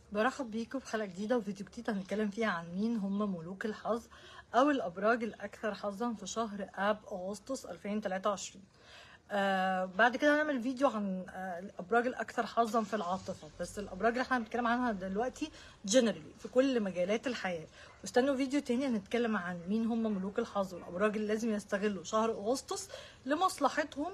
برحب بيكم في حلقة جديدة وفيديو جديد هنتكلم فيها عن مين هم ملوك الحظ أو الأبراج الأكثر حظا في شهر آب أغسطس 2023 آه بعد كده هنعمل فيديو عن آه الأبراج الأكثر حظا في العاطفة بس الأبراج اللي احنا هنتكلم عنها دلوقتي جنرالي في كل مجالات الحياة واستنوا فيديو تاني هنتكلم عن مين هم ملوك الحظ والأبراج اللي لازم يستغلوا شهر أغسطس لمصلحتهم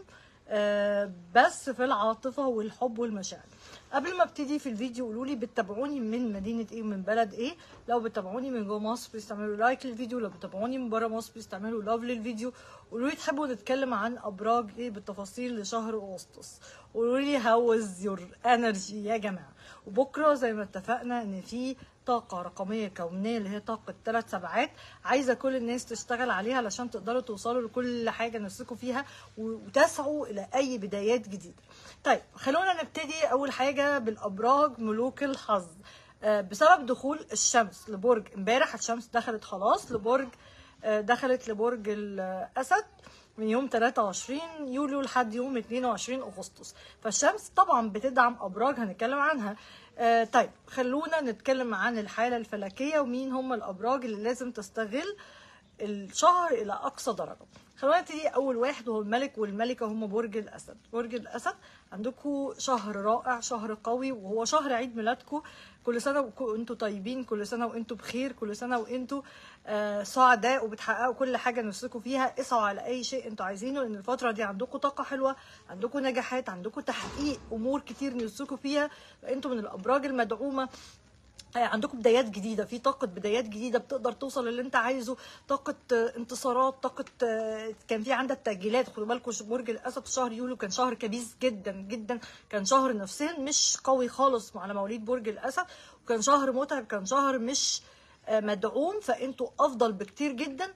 آه، بس في العاطفه والحب والمشاعر قبل ما ابتدي في الفيديو قولوا لي بتتابعوني من مدينه ايه ومن بلد ايه لو بتتابعوني من جوه مصر بليز تعملوا لايك للفيديو لو بتتابعوني من بره مصر بليز تعملوا لاف للفيديو قولوا لي تحبوا نتكلم عن ابراج ايه بالتفاصيل لشهر اغسطس قولوا لي هاو از يور انرجي يا جماعه وبكره زي ما اتفقنا ان في طاقة رقمية كونية اللي هي طاقة ثلاث سبعات عايزة كل الناس تشتغل عليها علشان تقدروا توصلوا لكل حاجة نفسكم فيها وتسعوا إلى أي بدايات جديدة. طيب خلونا نبتدي أول حاجة بالأبراج ملوك الحظ. آه، بسبب دخول الشمس لبرج امبارح الشمس دخلت خلاص لبرج آه، دخلت لبرج الأسد من يوم 23 يوليو لحد يوم 22 اغسطس فالشمس طبعا بتدعم ابراج هنتكلم عنها آه طيب خلونا نتكلم عن الحاله الفلكيه ومين هم الابراج اللي لازم تستغل الشهر الى اقصى درجه خلونا نبتدي اول واحد وهو الملك والملكه هم برج الاسد برج الاسد عندكم شهر رائع شهر قوي وهو شهر عيد ميلادكم كل سنه وانتم طيبين كل سنه وانتم بخير كل سنه وانتم آه سعداء وبتحققوا كل حاجه نفسكم فيها اسعوا على اي شيء انتم عايزينه لان الفتره دي عندكم طاقه حلوه عندكم نجاحات عندكم تحقيق امور كتير نفسكم فيها فانتم من الابراج المدعومه عندكم بدايات جديده في طاقه بدايات جديده بتقدر توصل اللي انت عايزه طاقه انتصارات طاقه كان في عندك تاجيلات خدوا بالكم برج الاسد في شهر يوليو كان شهر كبيس جدا جدا كان شهر نفسيا مش قوي خالص على مواليد برج الاسد وكان شهر متعب كان شهر مش مدعوم فانتوا افضل بكتير جدا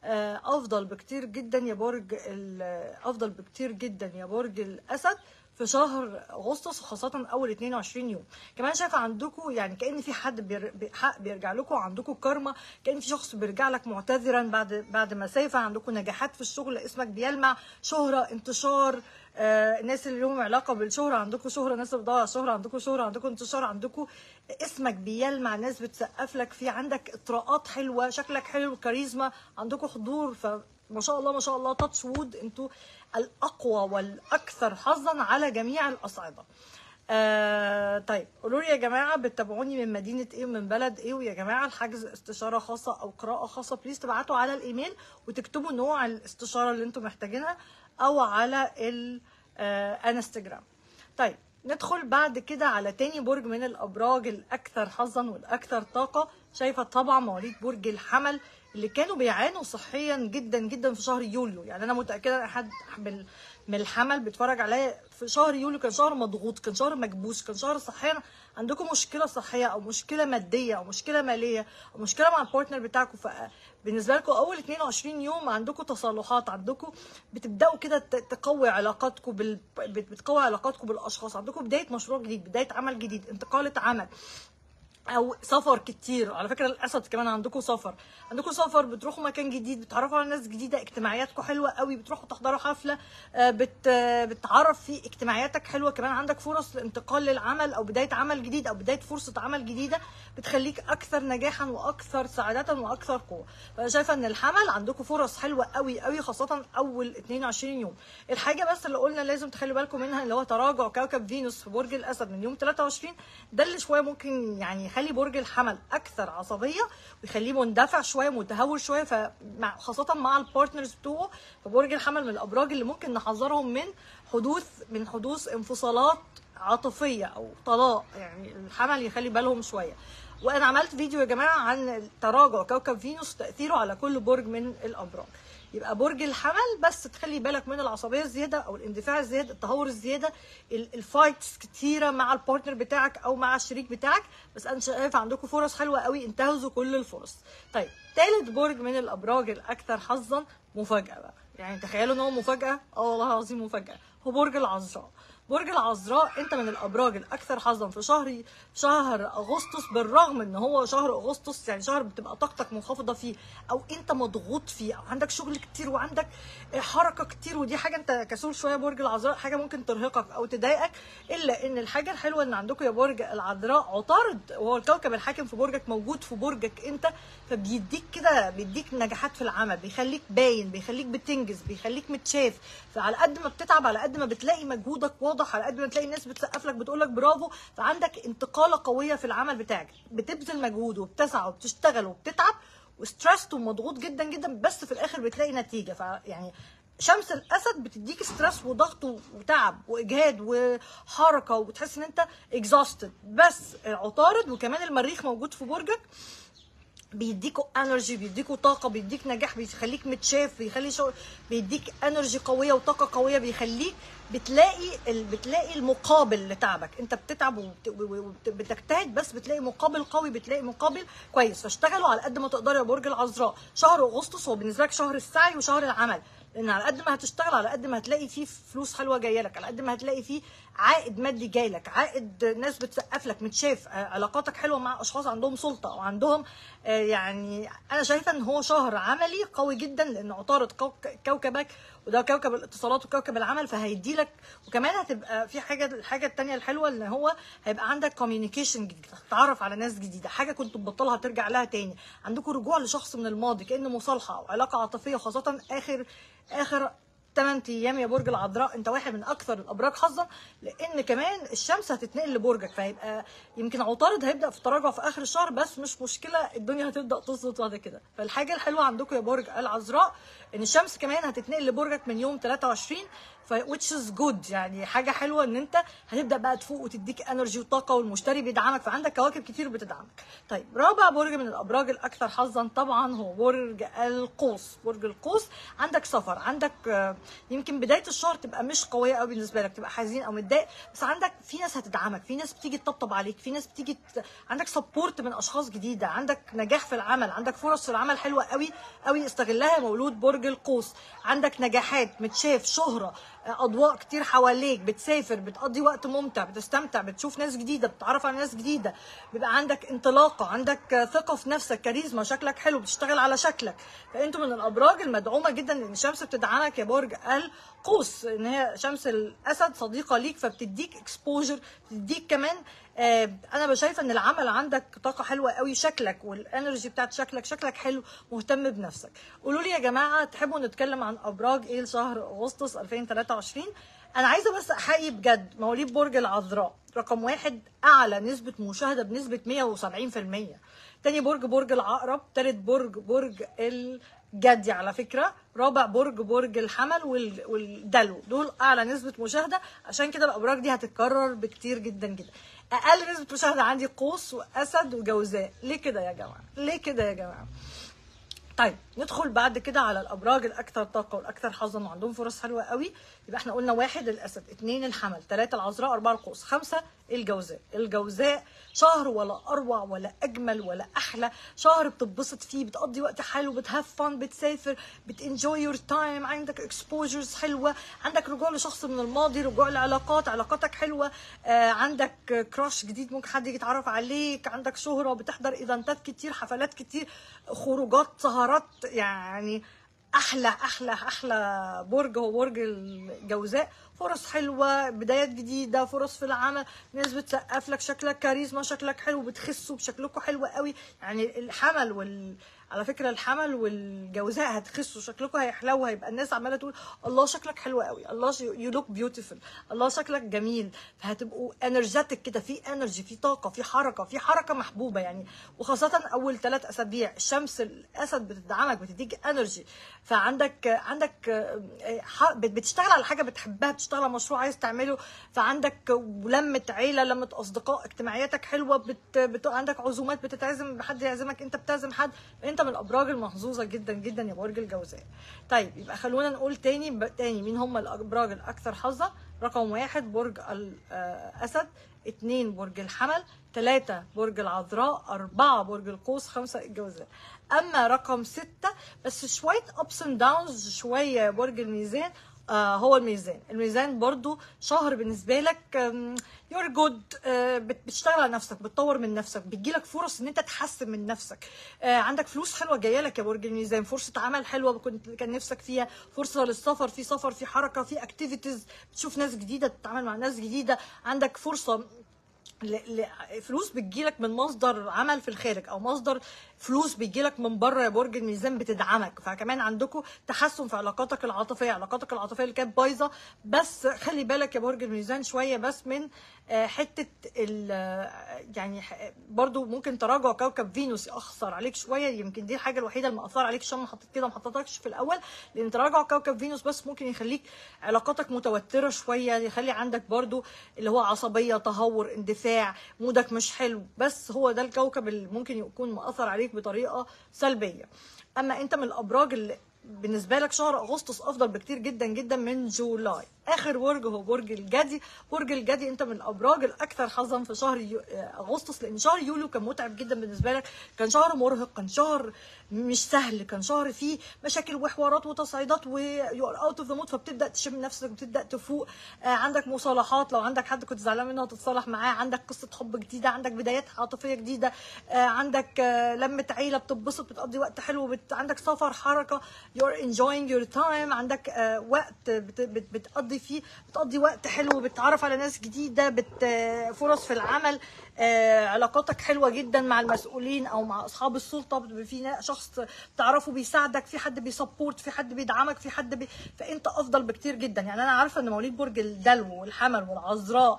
افضل بكتير جدا يا برج افضل بكتير جدا يا برج الاسد في شهر اغسطس وخاصه اول 22 يوم كمان شايفه عندكم يعني كان في حد بير... حق بيرجع لكم عندكم كارما كان في شخص بيرجع لك معتذرا بعد بعد مسافه عندكم نجاحات في الشغل اسمك بيلمع شهره انتشار آه الناس اللي لهم علاقه بالشهره عندكم شهره ناس بتدور على شهره عندكم شهره عندكم انتشار عندكم اسمك بيلمع ناس بتسقف لك في عندك اطراءات حلوه شكلك حلو كاريزما عندكم حضور ف ما شاء الله ما شاء الله تاتش وود انتوا الاقوى والاكثر حظا على جميع الاصعده آه طيب قولوا لي يا جماعه بتتابعوني من مدينه ايه ومن بلد ايه ويا جماعه الحجز استشاره خاصه او قراءه خاصه بليز تبعتوا على الايميل وتكتبوا نوع الاستشاره اللي انتم محتاجينها او على الانستجرام طيب ندخل بعد كده على تاني برج من الابراج الاكثر حظا والاكثر طاقه شايفه طبعا مواليد برج الحمل اللي كانوا بيعانوا صحيا جدا جدا في شهر يوليو يعني انا متاكده ان حد من الحمل بيتفرج عليا في شهر يوليو كان شهر مضغوط كان شهر مكبوس كان شهر صحيا عندكم مشكله صحيه او مشكله ماديه او مشكله ماليه او مشكله مع البارتنر بتاعكم فبالنسبه لكم اول 22 يوم عندكم تصالحات عندكم بتبداوا كده تقوي علاقاتكم بال... بتقوي علاقاتكم بالاشخاص عندكم بدايه مشروع جديد بدايه عمل جديد انتقاله عمل او سفر كتير على فكره الاسد كمان عندكم سفر عندكم سفر بتروحوا مكان جديد بتتعرفوا على ناس جديده اجتماعياتكم حلوه قوي بتروحوا تحضروا حفله بت بتعرف في اجتماعياتك حلوه كمان عندك فرص لانتقال للعمل او بدايه عمل جديد او بدايه فرصه عمل جديده بتخليك اكثر نجاحا واكثر سعاده واكثر قوه فانا شايفه ان الحمل عندكم فرص حلوه قوي قوي خاصه اول 22 يوم الحاجه بس اللي قلنا لازم تخلوا بالكم منها اللي هو تراجع كوكب فينوس في برج الاسد من يوم 23 ده اللي شويه ممكن يعني يخلي برج الحمل اكثر عصبيه ويخليه مندفع شويه متهور شويه فمع خاصه مع البارتنرز بتوعه فبرج الحمل من الابراج اللي ممكن نحذرهم من حدوث من حدوث انفصالات عاطفيه او طلاق يعني الحمل يخلي بالهم شويه وانا عملت فيديو يا جماعه عن تراجع كوكب فينوس تاثيره على كل برج من الابراج يبقى برج الحمل بس تخلي بالك من العصبيه الزياده او الاندفاع الزياده التهور الزياده الفايتس كتيره مع البارتنر بتاعك او مع الشريك بتاعك بس انا شايف عندكم فرص حلوه قوي انتهزوا كل الفرص طيب ثالث برج من الابراج الاكثر حظا مفاجاه بقى يعني تخيلوا ان هو مفاجاه اه والله العظيم مفاجاه هو برج العذراء برج العذراء انت من الابراج الاكثر حظا في شهر شهر اغسطس بالرغم ان هو شهر اغسطس يعني شهر بتبقى طاقتك منخفضه فيه او انت مضغوط فيه او عندك شغل كتير وعندك حركه كتير ودي حاجه انت كسول شويه برج العذراء حاجه ممكن ترهقك او تضايقك الا ان الحاجه الحلوه ان عندكم يا برج العذراء عطارد وهو الكوكب الحاكم في برجك موجود في برجك انت فبيديك كده بيديك نجاحات في العمل بيخليك باين بيخليك بتنجز بيخليك متشاف فعلى قد ما بتتعب على قد ما بتلاقي مجهودك واضح على قد ما تلاقي الناس بتسقف لك بتقول لك برافو فعندك انتقاله قويه في العمل بتاعك بتبذل مجهود وبتسعى وبتشتغل وبتتعب وستريسد ومضغوط جدا جدا بس في الاخر بتلاقي نتيجه فيعني شمس الاسد بتديك ستريس وضغط وتعب واجهاد وحركه وبتحس ان انت اكزاستد بس عطارد وكمان المريخ موجود في برجك بيديكوا انرجي بيديكوا طاقه بيديك نجاح بيخليك متشاف بيخلي شغل بيديك انرجي قويه وطاقه قويه بيخليك بتلاقي ال... بتلاقي المقابل لتعبك انت بتتعب وبتجتهد بس بتلاقي مقابل قوي بتلاقي مقابل كويس فاشتغلوا على قد ما تقدروا يا برج العذراء شهر اغسطس هو بالنسبه لك شهر السعي وشهر العمل لان على قد ما هتشتغل على قد ما هتلاقي فيه فلوس حلوه جايه لك على قد ما هتلاقي فيه عائد مادي جاي لك عائد ناس بتسقف لك متشاف علاقاتك حلوه مع اشخاص عندهم سلطه او عندهم يعني انا شايفه ان هو شهر عملي قوي جدا لان عطارد كوكبك وده كوكب الاتصالات وكوكب العمل فهيدي لك وكمان هتبقى في حاجه الحاجه الثانيه الحلوه ان هو هيبقى عندك كوميونيكيشن جديد هتتعرف على ناس جديده حاجه كنت مبطلها ترجع لها تاني عندكم رجوع لشخص من الماضي كان مصالحه او علاقه عاطفيه خاصه اخر اخر 8 ايام يا برج العذراء انت واحد من اكثر الابراج حظا لان كمان الشمس هتتنقل لبرجك فهيبقى يمكن عطارد هيبدا في تراجع في اخر الشهر بس مش مشكله الدنيا هتبدا تظبط بعد كده فالحاجه الحلوه عندكم يا برج العذراء ان الشمس كمان هتتنقل لبرجك من يوم 23 ف which is good يعني حاجه حلوه ان انت هتبدا بقى تفوق وتديك انرجي وطاقه والمشتري بيدعمك فعندك كواكب كتير بتدعمك طيب رابع برج من الابراج الاكثر حظا طبعا هو برج القوس برج القوس عندك سفر عندك يمكن بدايه الشهر تبقى مش قويه قوي بالنسبه لك تبقى حزين او متضايق بس عندك في ناس هتدعمك في ناس بتيجي تطبطب عليك في ناس بتيجي ت... عندك سبورت من اشخاص جديده عندك نجاح في العمل عندك فرص في العمل حلوه قوي قوي استغلها مولود برج القوس عندك نجاحات متشاف شهره اضواء كتير حواليك بتسافر بتقضي وقت ممتع بتستمتع بتشوف ناس جديده بتتعرف على ناس جديده بيبقى عندك انطلاقه عندك ثقه في نفسك كاريزما شكلك حلو بتشتغل على شكلك فانتوا من الابراج المدعومه جدا ان الشمس بتدعمك يا برج القوس ان هي شمس الاسد صديقه ليك فبتديك اكسبوجر بتديك كمان آه انا بشايفه ان العمل عندك طاقه حلوه قوي شكلك والانرجي بتاعت شكلك شكلك حلو مهتم بنفسك قولوا لي يا جماعه تحبوا نتكلم عن ابراج ايه لشهر اغسطس 2023 انا عايزه بس احيي بجد مواليد برج العذراء رقم واحد اعلى نسبه مشاهده بنسبه 170% تاني برج برج العقرب تالت برج برج الجدي على فكره رابع برج برج الحمل والدلو دول اعلى نسبه مشاهده عشان كده الابراج دي هتتكرر بكتير جدا جدا اقل نسبه مشاهده عندي قوس واسد وجوزاء ليه كده يا جماعه ليه كده يا جماعه طيب ندخل بعد كده على الابراج الاكثر طاقه والاكثر حظا وعندهم فرص حلوه قوي يبقى احنا قلنا واحد الاسد اثنين الحمل ثلاثه العذراء اربعه القوس خمسه الجوزاء الجوزاء شهر ولا اروع ولا اجمل ولا احلى شهر بتتبسط فيه بتقضي وقت حلو بتهاف فن بتسافر بتنجوي يور تايم عندك اكسبوجرز حلوه عندك رجوع لشخص من الماضي رجوع لعلاقات علاقاتك حلوه آه عندك كراش جديد ممكن حد يجي يتعرف عليك عندك شهره بتحضر ايفنتات كتير حفلات كتير خروجات سهرات يعني احلى احلى احلى برج هو برج الجوزاء فرص حلوه بدايات جديده فرص في العمل ناس بتسقف لك شكلك كاريزما شكلك حلو بتخسوا بشكلكم حلو قوي يعني الحمل وال على فكره الحمل والجوزاء هتخسوا شكلكم هيحلو هيبقى الناس عماله تقول الله شكلك حلو قوي الله يو لوك بيوتيفول الله شكلك جميل فهتبقوا انرجيتك كده في انرجي في طاقه في حركه في حركه محبوبه يعني وخاصه اول ثلاث اسابيع الشمس الاسد بتدعمك بتديك انرجي فعندك عندك بتشتغل على حاجه بتحبها بتشتغل على مشروع عايز تعمله فعندك لمه عيله لمه اصدقاء اجتماعياتك حلوه بت... بت... عندك عزومات بتتعزم حد يعزمك انت بتعزم حد انت من الابراج المحظوظه جدا جدا يا برج الجوزاء طيب يبقى خلونا نقول تاني ب... تاني مين هم الابراج الاكثر حظا رقم واحد برج الاسد اثنين برج الحمل ثلاثة برج العذراء أربعة برج القوس خمسة الجوزاء أما رقم ستة بس شوية أبس اند داونز شوية برج الميزان آه هو الميزان الميزان برضو شهر بالنسبه لك يور جود بتشتغل على نفسك بتطور من نفسك بتجيلك فرص ان انت تحسن من نفسك آه عندك فلوس حلوه جايه لك يا برج الميزان فرصه عمل حلوه كنت كان نفسك فيها فرصه للسفر في سفر في حركه في اكتيفيتيز بتشوف ناس جديده تتعامل مع ناس جديده عندك فرصه ل- ل- فلوس بتجيلك من مصدر عمل في الخارج او مصدر فلوس بتجيلك من بره يا برج الميزان بتدعمك فكمان عندكم تحسن في علاقاتك العاطفيه علاقاتك العاطفيه اللي كانت بايظه بس خلي بالك يا برج الميزان شويه بس من آه، حته ال يعني ح- برضو ممكن تراجع كوكب فينوس ياثر عليك شويه يمكن دي الحاجه الوحيده اللي مأثر عليك عشان ما حطيت كده ما حطيتكش في الاول لان تراجع كوكب فينوس بس ممكن يخليك علاقاتك متوتره شويه يخلي عندك برضو اللي هو عصبيه تهور اندفاع مودك مش حلو بس هو ده الكوكب اللي ممكن يكون مأثر عليك بطريقه سلبيه اما انت من الابراج اللي بالنسبه لك شهر اغسطس افضل بكتير جدا جدا من جولاي اخر برج هو برج الجدي برج الجدي انت من الابراج الاكثر حظا في شهر يو... اغسطس لان شهر يوليو كان متعب جدا بالنسبه لك كان شهر مرهق كان شهر مش سهل كان شهر فيه مشاكل وحوارات وتصعيدات ويو ار اوت اوف ذا مود فبتبدا تشم نفسك وتبدا تفوق آه عندك مصالحات لو عندك حد كنت زعلان منه تتصالح معاه عندك قصه حب جديده عندك بدايات عاطفيه جديده آه عندك آه لمه عيله بتتبسط بتقضي وقت حلو بت... عندك سفر حركه you're enjoying your time عندك آه وقت بت... بت... بتقضي فيه بتقضي وقت حلو بتتعرف على ناس جديده بت... آه، فرص في العمل آه، علاقاتك حلوه جدا مع المسؤولين او مع اصحاب السلطه بتبقى في نا- شخص تعرفه بيساعدك في حد بيسبورت في حد بيدعمك في حد بي... فانت افضل بكتير جدا يعني انا عارفه ان مواليد برج الدلو والحمل والعذراء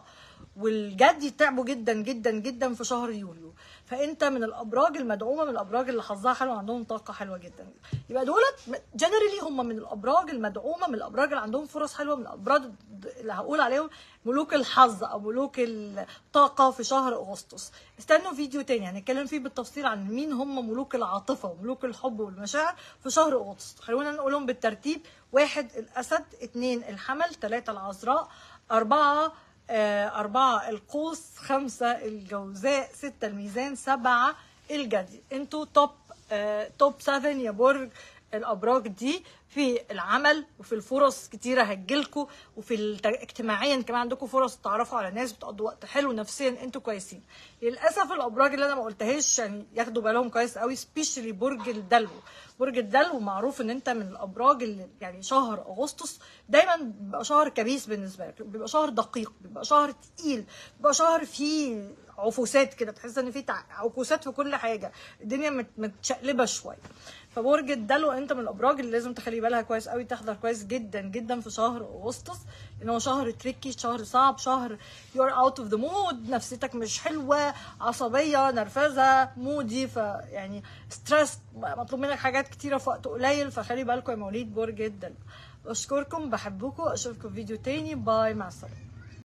والجدي تعبوا جدا جدا جدا في شهر يوليو فانت من الابراج المدعومه من الابراج اللي حظها حلو عندهم طاقه حلوه جدا يبقى دولت جنرالي هم من الابراج المدعومه من الابراج اللي عندهم فرص حلوه من الابراج اللي هقول عليهم ملوك الحظ او ملوك الطاقه في شهر اغسطس استنوا فيديو تاني هنتكلم فيه بالتفصيل عن مين هم ملوك العاطفه وملوك الحب والمشاعر في شهر اغسطس خلونا نقولهم بالترتيب واحد الاسد اتنين الحمل تلاته العذراء اربعه آه، أربعة القوس خمسة الجوزاء ستة الميزان سبعة الجدي انتوا توب آه، توب 7 يا برج الابراج دي في العمل وفي الفرص كتيره هتجيلكوا وفي الت- اجتماعيا كمان عندكم فرص تعرفوا على ناس بتقضوا وقت حلو نفسيا انتوا كويسين للاسف الابراج اللي انا ما قلتهاش يعني ياخدوا بالهم كويس قوي سبيشالي برج الدلو برج الدلو معروف ان انت من الابراج اللي يعني شهر اغسطس دايما بيبقى شهر كبيس بالنسبه لك بيبقى شهر دقيق بيبقى شهر تقيل بيبقى شهر فيه عفوسات كده تحس ان في تع- عكوسات في كل حاجه الدنيا مت- متشقلبه شويه فبرج الدلو انت من الابراج اللي لازم تخلي بالها كويس قوي تحضر كويس جدا جدا في شهر اغسطس لان هو شهر تريكي شهر صعب شهر يور اوت اوف ذا مود نفسيتك مش حلوه عصبيه نرفزه مودي فيعني ستريس مطلوب منك حاجات كتيره في وقت قليل فخلي بالكم يا مواليد برج الدلو اشكركم بحبكم اشوفكم في فيديو تاني باي مع السلامه